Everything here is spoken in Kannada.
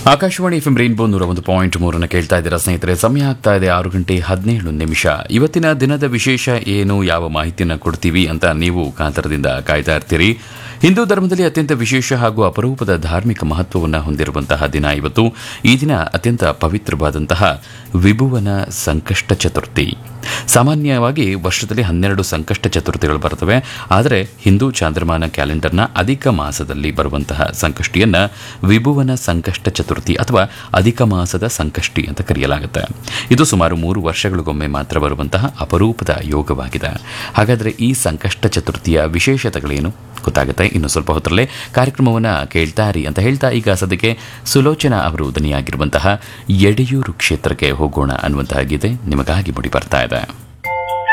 ಆಕಾಶವಾಣಿ ಎಫ್ ರೈನ್ಬೋ ನೂರ ಒಂದು ಪಾಯಿಂಟ್ ಮೂರನ್ನು ಕೇಳ್ತಾ ಇದ್ದೀರಾ ಸ್ನೇಹಿತರೆ ಸಮಯ ಆಗ್ತಾ ಇದೆ ಆರು ಗಂಟೆ ಹದಿನೇಳು ನಿಮಿಷ ಇವತ್ತಿನ ದಿನದ ವಿಶೇಷ ಏನು ಯಾವ ಮಾಹಿತಿಯನ್ನು ಕೊಡ್ತೀವಿ ಅಂತ ನೀವು ಕಾತರದಿಂದ ಕಾಯ್ತಾ ಇರ್ತೀರಿ ಹಿಂದೂ ಧರ್ಮದಲ್ಲಿ ಅತ್ಯಂತ ವಿಶೇಷ ಹಾಗೂ ಅಪರೂಪದ ಧಾರ್ಮಿಕ ಮಹತ್ವವನ್ನು ಹೊಂದಿರುವಂತಹ ದಿನ ಇವತ್ತು ಈ ದಿನ ಅತ್ಯಂತ ಪವಿತ್ರವಾದಂತಹ ವಿಭುವನ ಸಂಕಷ್ಟ ಚತುರ್ಥಿ ಸಾಮಾನ್ಯವಾಗಿ ವರ್ಷದಲ್ಲಿ ಹನ್ನೆರಡು ಸಂಕಷ್ಟ ಚತುರ್ಥಿಗಳು ಬರ್ತವೆ ಆದರೆ ಹಿಂದೂ ಚಾಂದ್ರಮಾನ ಕ್ಯಾಲೆಂಡರ್ನ ಅಧಿಕ ಮಾಸದಲ್ಲಿ ಬರುವಂತಹ ಸಂಕಷ್ಟಿಯನ್ನ ವಿಭುವನ ಸಂಕಷ್ಟ ಚತುರ್ಥಿ ಅಥವಾ ಅಧಿಕ ಮಾಸದ ಸಂಕಷ್ಟಿ ಅಂತ ಕರೆಯಲಾಗುತ್ತೆ ಇದು ಸುಮಾರು ಮೂರು ವರ್ಷಗಳಿಗೊಮ್ಮೆ ಮಾತ್ರ ಬರುವಂತಹ ಅಪರೂಪದ ಯೋಗವಾಗಿದೆ ಹಾಗಾದರೆ ಈ ಸಂಕಷ್ಟ ಚತುರ್ಥಿಯ ವಿಶೇಷತೆಗಳೇನು ಗೊತ್ತಾಗುತ್ತೆ ಇನ್ನು ಸ್ವಲ್ಪ ಹೊತ್ತರಲ್ಲೇ ಕಾರ್ಯಕ್ರಮವನ್ನು ಕೇಳ್ತಾ ಇರಿ ಅಂತ ಹೇಳ್ತಾ ಈಗ ಸದ್ಯಕ್ಕೆ ಸುಲೋಚನಾ ಅವರು ದನಿಯಾಗಿರುವಂತಹ ಎಡೆಯೂರು ಕ್ಷೇತ್ರಕ್ಕೆ ಹೋಗೋಣ ಅನ್ನುವಂತಹ ಗೀತೆ ನಿಮಗಾಗಿ ಮೂಡಿ ಬರ್ತಾ ಇದೆ